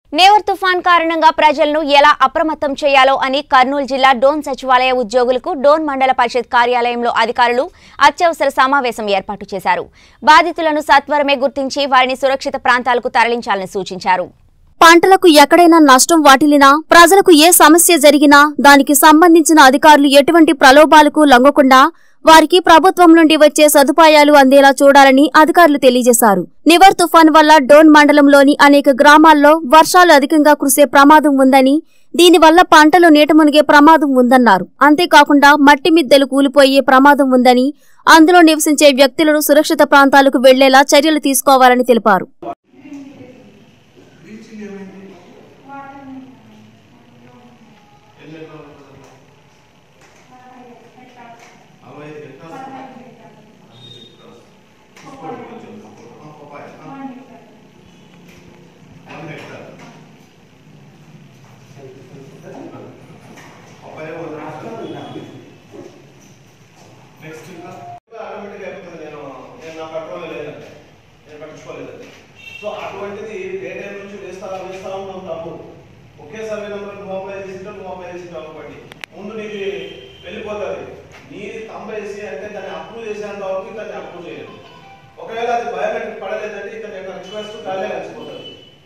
never తుఫాన్ కారణంగా ప్రజలను ఎలా అప్రమత్తం చేయాలో అని కర్నూలు జిల్లా డోన్ సచివాలయ ఉద్యోగులకు డోన్ మండల పరిషత్ కార్యాలయంలో అధికారులు అత్యవసర సమావేశం ఏర్పాటు చేశారు బాధితులను సత్వరమే గుర్తించి వారిని సురక్షిత ప్రాంతాలకు తరలించాలని సూచించారు పంటలకు ఎక్కడైనా నష్టం వాటిల్లినా ప్రజలకు ఏ సమస్య జరిగినా దానికి సంబంధించిన అధికారులు ఎటువంటి ప్రలోభాలకు లొంగకుండా వారికి ప్రభుత్వం నుండి వచ్చే సదుపాయాలు అందేలా చూడాలని అధికారులు తెలియజేశారు నివర్ తుఫాన్ వల్ల డోన్ మండలంలోని అనేక గ్రామాల్లో వర్షాలు అధికంగా కురిసే ప్రమాదం ఉందని దీనివల్ల పంటలు నీట మునిగే ప్రమాదం ఉందన్నారు అంతేకాకుండా మట్టి మిద్దెలు కూలిపోయే ప్రమాదం ఉందని అందులో నివసించే వ్యక్తులను సురక్షిత ప్రాంతాలకు వెళ్లేలా చర్యలు తీసుకోవాలని తెలిపారు నెక్స్ట్ ఇంకా ఆటోమేటిక్ అయిపోతుంది నేను నేను నా కంట్రోల్ లేదండి నేను పట్టించుకోలేదండి సో అటువంటిది డే టైం నుంచి వేస్తా వేస్తా ఉన్నాం తప్పు ఒకే సర్వే నెంబర్ నువ్వు అప్లై చేసింటావు నువ్వు అప్లై చేసింటావు అనుకోండి ముందు నీకు వెళ్ళిపోతుంది నీది తంబేసి అంటే దాన్ని అప్రూవ్ చేసేంత వరకు దాన్ని అప్రూవ్ చేయలేదు ఒకవేళ అది బయోమెట్రిక్ పడలేదంటే ఇతను యొక్క రిక్వెస్ట్ కాలే కలిసిపోతుంది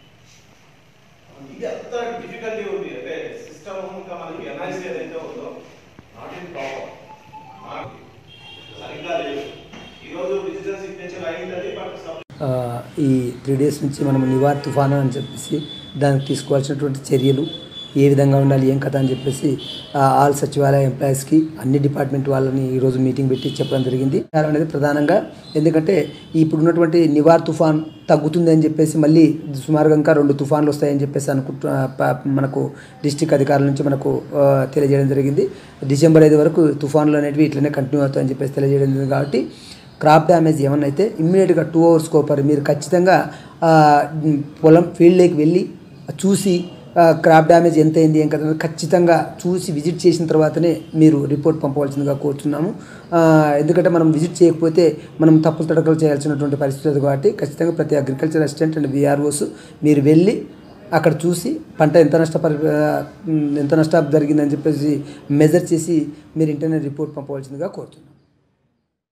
ఇది అంత డిఫికల్టీ ఉంది అంటే సిస్టమ్ ఇంకా మనకి ఎన్ఐసి ఏదైతే ఉందో నాట్ ఇన్ ప్రాపర్ నాట్ సరిగ్గా లేదు ఈరోజు డిజిటల్ సిగ్నేచర్ అయింది బట్ ఆ, ఈ త్రీ డేస్ నుంచి మనం నివార్ తుఫాను అని చెప్పేసి దానికి తీసుకోవాల్సినటువంటి చర్యలు ఏ విధంగా ఉండాలి ఏం కథ అని చెప్పేసి ఆ, ఆల్ సచివాలయ ఎంప్లాయీస్కి అన్ని డిపార్ట్మెంట్ వాళ్ళని ఈరోజు మీటింగ్ పెట్టి చెప్పడం జరిగింది కారణం అనేది ప్రధానంగా ఎందుకంటే ఇప్పుడు ఉన్నటువంటి నివార్ తుఫాన్ తగ్గుతుంది అని చెప్పేసి మళ్ళీ సుమారుగా ఇంకా రెండు తుఫాన్లు వస్తాయని చెప్పేసి అనుకుంటు ఆ, ప- మనకు డిస్టిక్ అధికారుల నుంచి మనకు ఆ, తెలియజేయడం జరిగింది డిసెంబర్ ఐదు వరకు తుఫాన్లు అనేటివి ఇట్లనే కంటిన్యూ అవుతాయని చెప్పేసి తెలియజేయడం జరిగింది కాబట్టి క్రాప్ డ్యామేజ్ ఏమన్నా అయితే ఇమ్మీడియట్గా టూ అవర్స్ కోపర్ మీరు ఖచ్చితంగా ఆ, ఉమ్, పొలం ఫీల్డ్లోకి వెళ్ళి చూసి ఆ, క్రాప్ డ్యామేజ్ ఎంత అయింది ఏం కదా ఖచ్చితంగా చూసి విజిట్ చేసిన తర్వాతనే మీరు రిపోర్ట్ పంపవలసిందిగా కోరుతున్నాము ఆ, ఎందుకంటే మనం విజిట్ చేయకపోతే మనం తప్పులు తడకలు చేయాల్సినటువంటి పరిస్థితి ఉంది కాబట్టి ఖచ్చితంగా ప్రతి అగ్రికల్చర్ అసిస్టెంట్ అండ్ విఆర్ఓస్ మీరు వెళ్ళి అక్కడ చూసి పంట ఎంత నష్టపరి ఆ, ఉమ్, ఎంత నష్టం జరిగిందని చెప్పేసి మెజర్ చేసి మీరు ఇంటర్నెట్ రిపోర్ట్ పంపవలసిందిగా కోరుతున్నాం